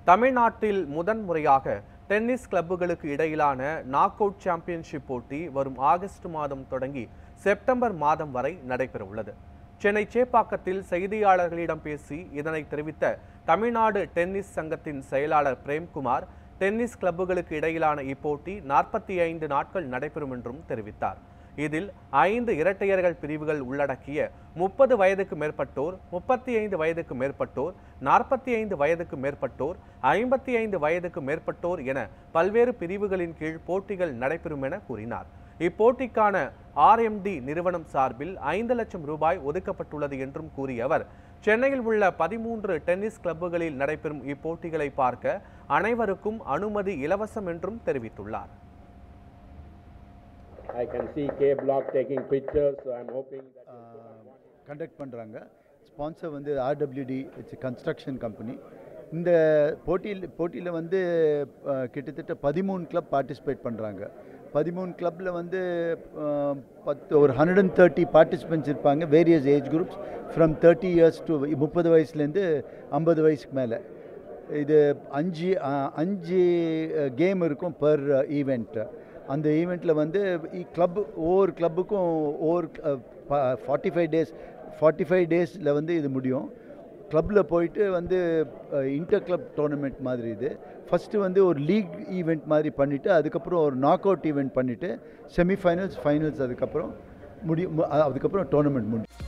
தமிழ்நாட்டில் முதன்முறையாக டென்னிஸ் கிளப்புகளுக்கு இடையிலான நாக் அவுட் சாம்பியன்ஷிப் போட்டி வரும் ஆகஸ்ட் மாதம் தொடங்கி செப்டம்பர் மாதம் வரை நடைபெறவுள்ளது சென்னை சேப்பாக்கத்தில் செய்தியாளர்களிடம் பேசி இதனை தெரிவித்த தமிழ்நாடு டென்னிஸ் சங்கத்தின் செயலாளர் பிரேம்குமார் டென்னிஸ் கிளப்புகளுக்கு இடையிலான இப்போட்டி நாற்பத்தி ஐந்து நாட்கள் நடைபெறும் என்றும் தெரிவித்தார் இதில் ஐந்து இரட்டையர்கள் பிரிவுகள் உள்ளடக்கிய முப்பது வயதுக்கு மேற்பட்டோர் முப்பத்தி ஐந்து வயதுக்கு மேற்பட்டோர் நாற்பத்தி ஐந்து வயதுக்கு மேற்பட்டோர் ஐம்பத்தி ஐந்து வயதுக்கு மேற்பட்டோர் என பல்வேறு பிரிவுகளின் கீழ் போட்டிகள் நடைபெறும் என கூறினார் இப்போட்டிக்கான ஆர்எம்டி நிறுவனம் சார்பில் ஐந்து லட்சம் ரூபாய் ஒதுக்கப்பட்டுள்ளது என்றும் கூறிய அவர் சென்னையில் உள்ள பதிமூன்று டென்னிஸ் கிளப்புகளில் நடைபெறும் இப்போட்டிகளை பார்க்க அனைவருக்கும் அனுமதி இலவசம் என்றும் தெரிவித்துள்ளார் I can see K Block taking pictures, so I'm hoping that. Conduct பண்ணுறாங்க ஸ்பான்சர் வந்து ஆர்டபிள்யூடி இட்ஸ் கன்ஸ்ட்ரக்ஷன் கம்பெனி இந்த போட்டியில் போட்டியில் வந்து அஹ், கிட்டத்தட்ட பதிமூணு கிளப் பார்ட்டிசிபேட் பண்ணுறாங்க பதிமூணு கிளப்பில் வந்து அஹ், பத்து ஒரு ஹண்ட்ரட் அண்ட் தேர்ட்டி பார்ட்டிசிபெண்ட்ஸ் இருப்பாங்க various age groups from thirty years to முப்பது வயசுலேருந்து ஐம்பது வயசுக்கு மேலே இது அஞ்சு அஹ், அஞ்சு கேம் இருக்கும் பர் ஈவெண்ட் அந்த ஈவெண்ட்டில் வந்து கிளப் ஒவ்வொரு கிளப்புக்கும் ஒவ்வொரு forty five days forty five டேஸில் வந்து இது முடியும் கிளப்பில் போயிட்டு வந்து இன்டர் கிளப் டோர்னமெண்ட் மாதிரி இது ஃபஸ்ட்டு வந்து ஒரு லீக் ஈவெண்ட் மாதிரி பண்ணிவிட்டு அதுக்கப்புறம் ஒரு நாக் அவுட் ஈவெண்ட் பண்ணிவிட்டு செமிஃபைனல்ஸ் ஃபைனல்ஸ் அதுக்கப்புறம் முடியும் அதுக்கப்புறம் டோர்னமெண்ட் முடியும்